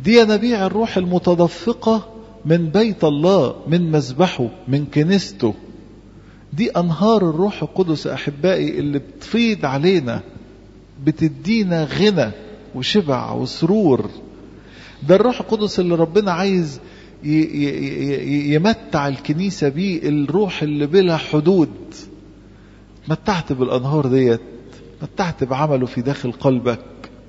دي ينابيع الروح المتدفقة من بيت الله من مذبحه من كنيسته دي أنهار الروح القدس أحبائي اللي بتفيض علينا بتدينا غنى وشبع وسرور ده الروح القدس اللي ربنا عايز يمتع الكنيسة بيه الروح اللي بلا حدود متعت بالأنهار ديت متعت بعمله في داخل قلبك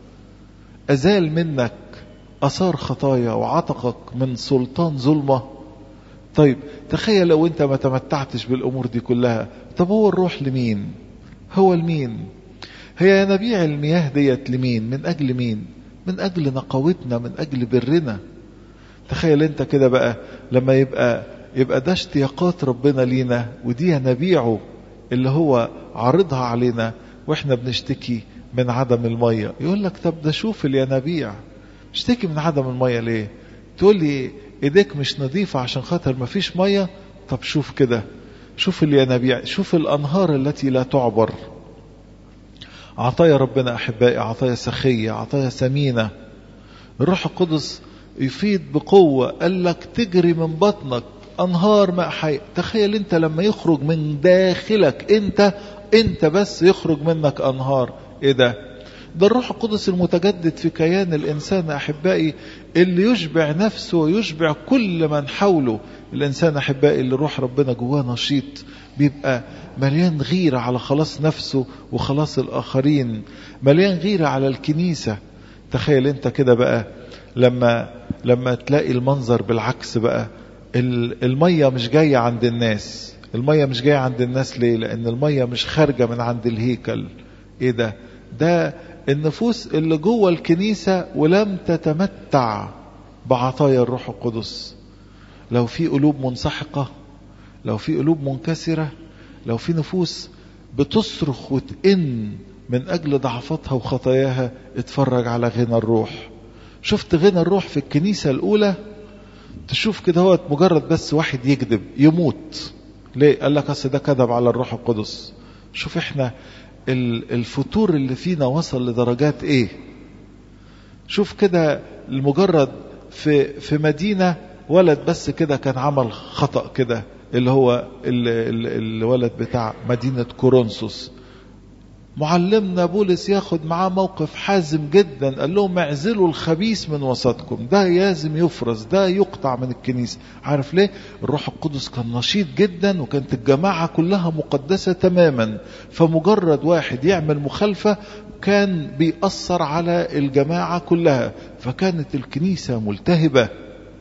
أزال منك أثار خطايا وعتقك من سلطان ظلمة طيب تخيل لو انت ما تمتعتش بالأمور دي كلها طب هو الروح لمين هو لمين هي ينابيع المياه ديت لمين من أجل مين من أجل نقاوتنا من أجل برنا تخيل انت كده بقى لما يبقى يبقى ده اشتياقات ربنا لينا ودي ينابيعه اللي هو عارضها علينا واحنا بنشتكي من عدم المية يقول لك طب ده شوف الينابيع اشتكي من عدم المية ليه تقول لي ايديك مش نظيفة عشان خاطر ما فيش مية طب شوف كده شوف الينابيع شوف الانهار التي لا تعبر عطايا ربنا احبائي عطايا سخية عطايا ثمينة الروح القدس يفيد بقوة قال لك تجري من بطنك انهار ماء حي تخيل انت لما يخرج من داخلك انت انت بس يخرج منك انهار ايه ده ده الروح القدس المتجدد في كيان الانسان احبائي اللي يشبع نفسه ويشبع كل من حوله الانسان احبائي اللي روح ربنا جواه نشيط بيبقى مليان غيرة على خلاص نفسه وخلاص الاخرين مليان غيرة على الكنيسة تخيل انت كده بقى لما لما تلاقي المنظر بالعكس بقى المية مش جاية عند الناس المية مش جاية عند الناس ليه لان المية مش خارجة من عند الهيكل ايه ده ده النفوس اللي جوه الكنيسة ولم تتمتع بعطايا الروح القدس لو في قلوب منسحقة لو في قلوب منكسرة لو في نفوس بتصرخ وتئن من أجل ضعفاتها وخطاياها اتفرج على غنى الروح شفت غنى الروح في الكنيسة الأولى تشوف كده هو مجرد بس واحد يكذب يموت ليه قال لك أصل ده كذب على الروح القدس شوف احنا الفتور اللي فينا وصل لدرجات ايه شوف كده المجرد في في مدينة ولد بس كده كان عمل خطأ كده اللي هو الولد بتاع مدينة كورنثوس معلمنا بولس ياخد معاه موقف حازم جدا قال لهم اعزلوا الخبيث من وسطكم ده لازم يفرز ده يقطع من الكنيسة عارف ليه الروح القدس كان نشيط جدا وكانت الجماعة كلها مقدسة تماما فمجرد واحد يعمل مخالفة كان بيأثر على الجماعة كلها فكانت الكنيسة ملتهبة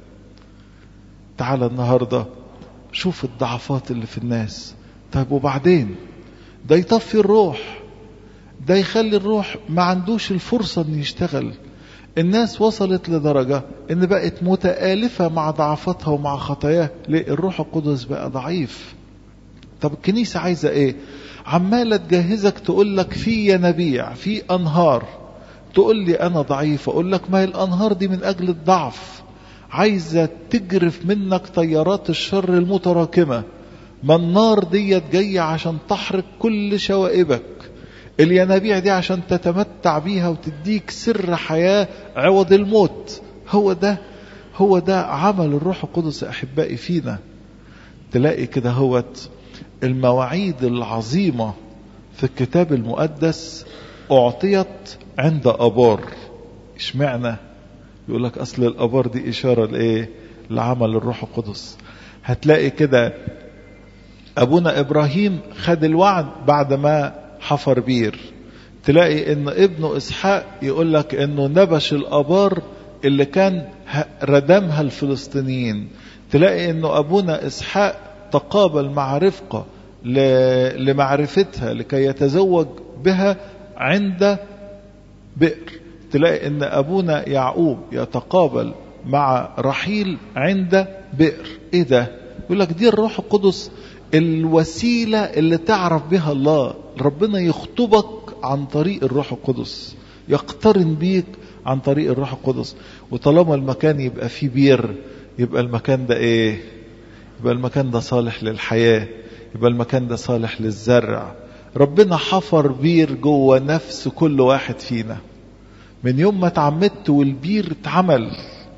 تعال النهاردة شوف الضعفات اللي في الناس طيب وبعدين ده يطفي الروح ده يخلي الروح ما عندوش الفرصة ان يشتغل الناس وصلت لدرجة ان بقت متآلفة مع ضعفاتها ومع خطاياها ليه الروح القدس بقى ضعيف طب الكنيسة عايزة ايه عمالة تجهزك تقول لك في ينابيع في انهار تقول لي انا ضعيف اقول لك ما هي الانهار دي من اجل الضعف عايزة تجرف منك طيارات الشر المتراكمة ما النار ديت جاية عشان تحرق كل شوائبك الينابيع دي عشان تتمتع بيها وتديك سر حياة عوض الموت هو ده هو ده عمل الروح القدس أحبائي فينا تلاقي كده هوت المواعيد العظيمة في الكتاب المقدس أعطيت عند أبار اشمعنى يقول لك أصل الأبار دي إشارة لإيه لعمل الروح القدس هتلاقي كده أبونا إبراهيم خد الوعد بعد ما حفر بير تلاقي ان ابنه اسحاق يقول لك انه نبش الابار اللي كان ردمها الفلسطينيين تلاقي انه ابونا اسحاق تقابل مع رفقه لمعرفتها لكي يتزوج بها عند بئر تلاقي ان ابونا يعقوب يتقابل مع رحيل عند بئر ايه ده يقول لك دي الروح القدس الوسيلة اللي تعرف بها الله ربنا يخطبك عن طريق الروح القدس يقترن بيك عن طريق الروح القدس وطالما المكان يبقى فيه بير يبقى المكان ده ايه يبقى المكان ده صالح للحياة يبقى المكان ده صالح للزرع ربنا حفر بير جوه نفس كل واحد فينا من يوم ما اتعمدت والبير اتعمل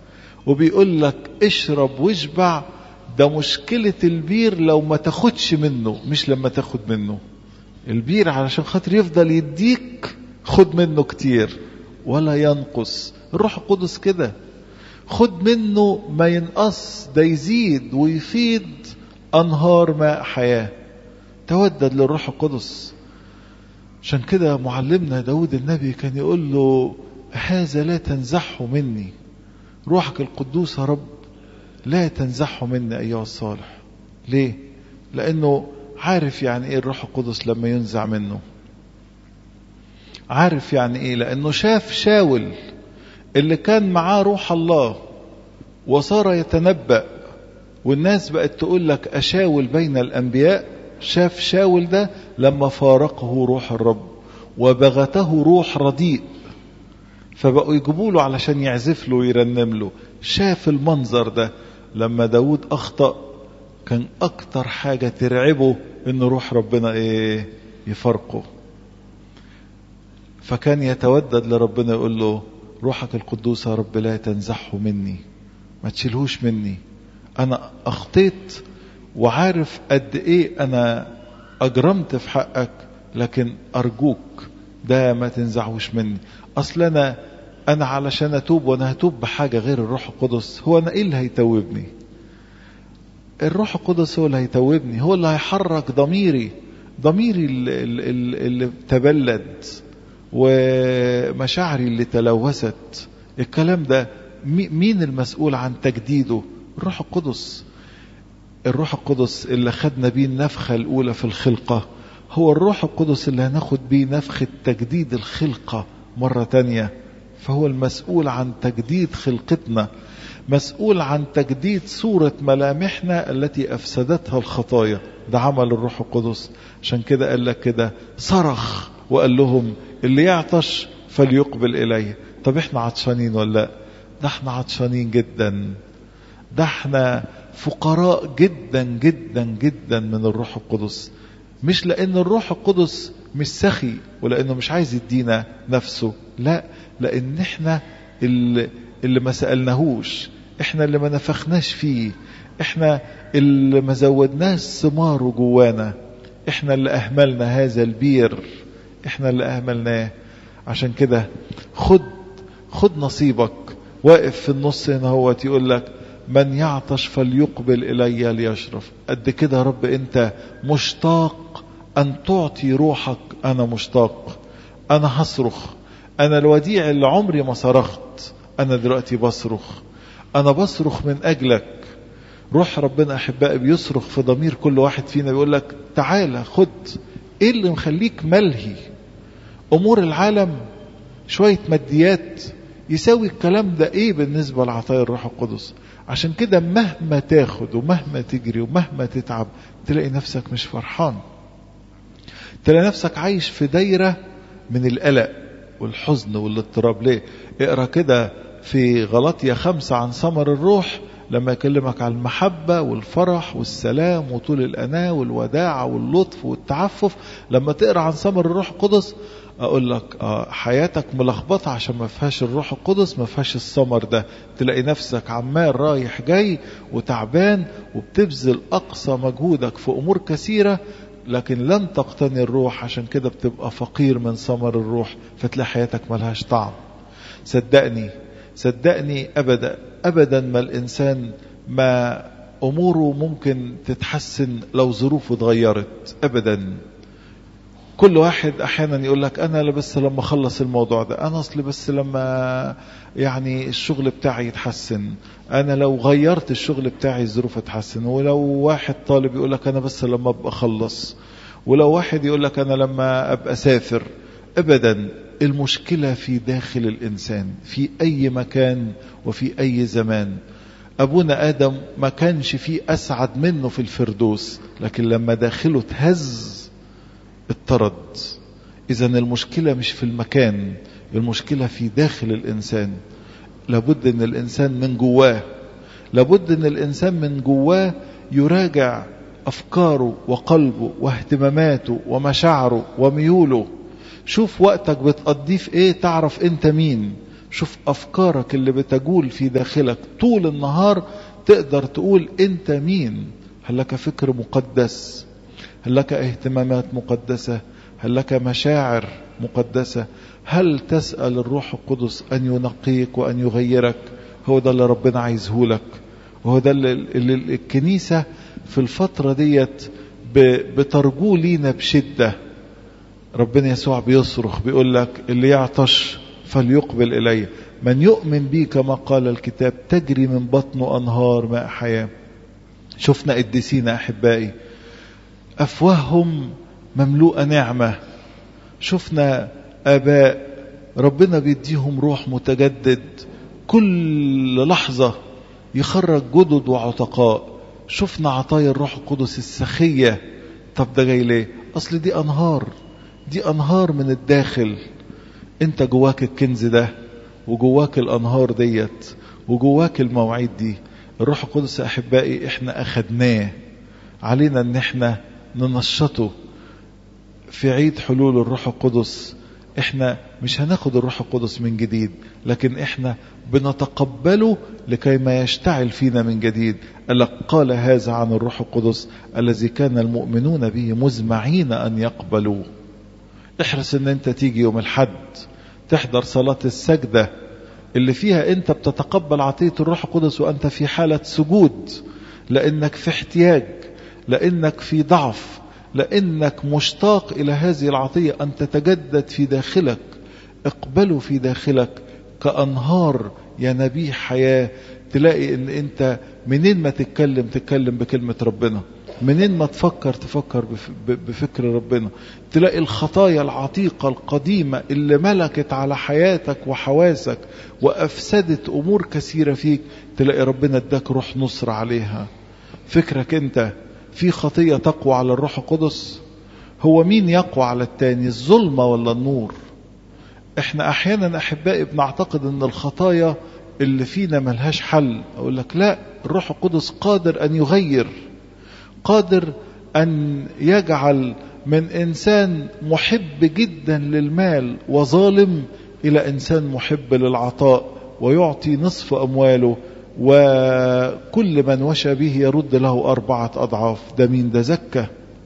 وبيقول لك اشرب واشبع ده مشكلة البير لو ما تاخدش منه مش لما تاخد منه البير علشان خاطر يفضل يديك خد منه كتير ولا ينقص الروح القدس كده خد منه ما ينقص ده يزيد ويفيض أنهار ماء حياة تودد للروح القدس عشان كده معلمنا داود النبي كان يقول له هذا لا تنزحه مني روحك القدوس يا رب لا تنزحه مني أيها الصالح ليه لأنه عارف يعني إيه الروح القدس لما ينزع منه عارف يعني إيه لأنه شاف شاول اللي كان معاه روح الله وصار يتنبأ والناس بقت تقول لك أشاول بين الأنبياء شاف شاول ده لما فارقه روح الرب وبغته روح رديء فبقوا يجيبوا له علشان يعزف له ويرنم له شاف المنظر ده لما داود أخطأ كان أكتر حاجة ترعبه إن روح ربنا إيه يفرقه فكان يتودد لربنا يقول له روحك القدوس يا رب لا تنزحه مني ما تشيلهوش مني أنا أخطيت وعارف قد إيه أنا أجرمت في حقك لكن أرجوك ده ما تنزعوش مني أصل أنا أنا علشان أتوب وأنا هتوب بحاجة غير الروح القدس هو أنا إيه اللي هيتوبني الروح القدس هو اللي هيتوبني هو اللي هيحرك ضميري ضميري اللي, اللي, اللي تبلد ومشاعري اللي تلوثت الكلام ده مين المسؤول عن تجديده الروح القدس الروح القدس اللي خدنا بيه النفخة الأولى في الخلقة هو الروح القدس اللي هناخد بيه نفخة تجديد الخلقة مرة تانية فهو المسؤول عن تجديد خلقتنا مسؤول عن تجديد صورة ملامحنا التي أفسدتها الخطايا ده عمل الروح القدس عشان كده قال لك كده صرخ وقال لهم اللي يعطش فليقبل إليه طب احنا عطشانين ولا لا ده احنا عطشانين جدا ده احنا فقراء جدا جدا جدا من الروح القدس مش لان الروح القدس مش سخي ولانه مش عايز يدينا نفسه لا لان احنا اللي, اللي ما سالناهوش احنا اللي ما نفخناش فيه احنا اللي ما زودناش ثماره جوانا احنا اللي اهملنا هذا البير احنا اللي اهملناه عشان كده خد خد نصيبك واقف في النص هنا هو يقول لك من يعطش فليقبل إلي ليشرب قد كده يا رب أنت مشتاق أن تعطي روحك أنا مشتاق أنا هصرخ أنا الوديع اللي عمري ما صرخت أنا دلوقتي بصرخ أنا بصرخ من أجلك روح ربنا أحبائي بيصرخ في ضمير كل واحد فينا بيقول لك تعالى خد إيه اللي مخليك ملهي أمور العالم شوية ماديات يساوي الكلام ده ايه بالنسبة لعطايا الروح القدس عشان كده مهما تاخد ومهما تجري ومهما تتعب تلاقي نفسك مش فرحان تلاقي نفسك عايش في دايرة من القلق والحزن والاضطراب ليه اقرا كده في غلطية خمسة عن ثمر الروح لما يكلمك عن المحبة والفرح والسلام وطول الأناة والوداعة واللطف والتعفف لما تقرأ عن ثمر الروح القدس أقول لك آه حياتك ملخبطة عشان ما فيهاش الروح القدس ما فيهاش الثمر ده تلاقي نفسك عمال رايح جاي وتعبان وبتبذل أقصى مجهودك في أمور كثيرة لكن لن تقتني الروح عشان كده بتبقى فقير من ثمر الروح فتلاقي حياتك ملهاش طعم صدقني صدقني أبدا أبدا ما الإنسان ما أموره ممكن تتحسن لو ظروفه اتغيرت أبدا كل واحد احيانا يقول لك انا بس لما اخلص الموضوع ده انا اصل بس لما يعني الشغل بتاعي يتحسن انا لو غيرت الشغل بتاعي الظروف تتحسن ولو واحد طالب يقول لك انا بس لما ابقى اخلص ولو واحد يقول لك انا لما ابقى سافر ابدا المشكلة في داخل الانسان في اي مكان وفي اي زمان ابونا ادم ما كانش فيه اسعد منه في الفردوس لكن لما داخله تهز اضطرد اذا المشكلة مش في المكان المشكلة في داخل الانسان لابد ان الانسان من جواه لابد ان الانسان من جواه يراجع افكاره وقلبه واهتماماته ومشاعره وميوله شوف وقتك بتقضيه في ايه تعرف انت مين شوف افكارك اللي بتجول في داخلك طول النهار تقدر تقول انت مين هل لك فكر مقدس هل لك اهتمامات مقدسة هل لك مشاعر مقدسة هل تسأل الروح القدس أن ينقيك وأن يغيرك هو ده اللي ربنا عايزه لك وهو ده اللي, اللي الكنيسة في الفترة ديت بترجوه لينا بشدة ربنا يسوع بيصرخ بيقول لك اللي يعطش فليقبل إلي من يؤمن بي كما قال الكتاب تجري من بطنه أنهار ماء حياة شفنا قديسين أحبائي أفواههم مملوءة نعمة شفنا آباء ربنا بيديهم روح متجدد كل لحظة يخرج جدد وعتقاء شفنا عطايا الروح القدس السخية طب ده جاي ليه أصل دي أنهار دي أنهار من الداخل انت جواك الكنز ده وجواك الأنهار ديت وجواك المواعيد دي الروح القدس أحبائي احنا أخدناه علينا ان احنا ننشطه في عيد حلول الروح القدس احنا مش هناخد الروح القدس من جديد لكن احنا بنتقبله لكي ما يشتعل فينا من جديد قال هذا عن الروح القدس الذي كان المؤمنون به مزمعين ان يقبلوه احرص ان انت تيجي يوم الحد تحضر صلاة السجدة اللي فيها انت بتتقبل عطية الروح القدس وانت في حالة سجود لانك في احتياج لانك في ضعف لانك مشتاق الى هذه العطية ان تتجدد في داخلك اقبله في داخلك كانهار ينابيع حياة تلاقي ان انت منين ما تتكلم تتكلم بكلمة ربنا منين ما تفكر تفكر بفكر ربنا تلاقي الخطايا العتيقة القديمة اللي ملكت على حياتك وحواسك وأفسدت أمور كثيرة فيك تلاقي ربنا اداك روح نصر عليها فكرك انت في خطية تقوى على الروح القدس هو مين يقوى على التاني الظلمة ولا النور احنا احيانا احبائي بنعتقد ان الخطايا اللي فينا ملهاش حل اقول لك لا الروح القدس قادر ان يغير قادر ان يجعل من انسان محب جدا للمال وظالم الى انسان محب للعطاء ويعطي نصف امواله وكل من وشى به يرد له اربعه اضعاف ده مين ده زكى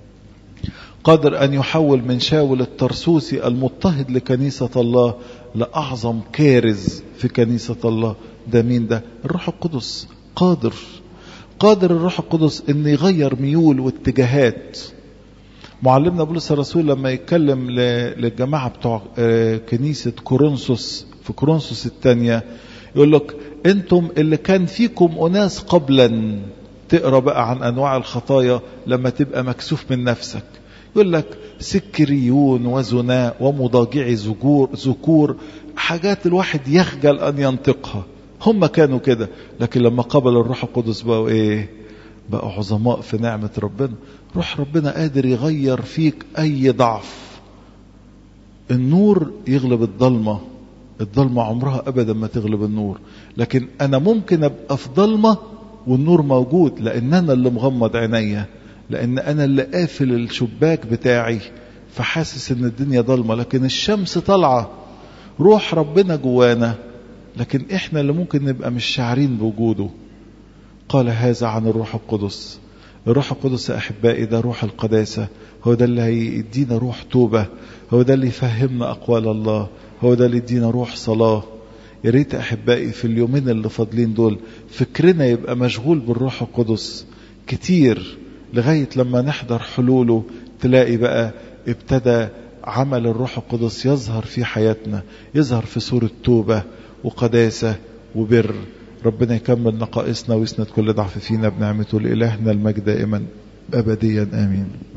قادر ان يحول من شاول الترسوسي المضطهد لكنيسه الله لاعظم كارز في كنيسه الله ده مين ده الروح القدس قادر قادر الروح القدس ان يغير ميول واتجاهات معلمنا بولس الرسول لما يتكلم للجماعه بتوع كنيسه كورنثوس في كورنثوس الثانيه يقول لك انتم اللي كان فيكم اناس قبلا تقرا بقى عن انواع الخطايا لما تبقى مكسوف من نفسك يقول لك سكريون وزناء ومضاجعي زجور ذكور حاجات الواحد يخجل ان ينطقها هم كانوا كده لكن لما قبل الروح القدس بقوا ايه بقوا عظماء في نعمة ربنا روح ربنا قادر يغير فيك اي ضعف النور يغلب الضلمة الضلمة عمرها ابدا ما تغلب النور لكن انا ممكن ابقى في ضلمة والنور موجود لان انا اللي مغمض عينيا لان انا اللي قافل الشباك بتاعي فحاسس ان الدنيا ضلمة لكن الشمس طالعة روح ربنا جوانا لكن احنا اللي ممكن نبقى مش شاعرين بوجوده قال هذا عن الروح القدس الروح القدس يا احبائي ده روح القداسه هو ده اللي هيدينا روح توبه هو ده اللي يفهمنا اقوال الله هو ده اللي يدينا روح صلاه يا ريت احبائي في اليومين اللي فاضلين دول فكرنا يبقى مشغول بالروح القدس كتير لغايه لما نحضر حلوله تلاقي بقى ابتدى عمل الروح القدس يظهر في حياتنا يظهر في صوره توبه وقداسة وبر ربنا يكمل نقائصنا ويسند كل ضعف فينا بنعمته لإلهنا المجد دائما أبديا آمين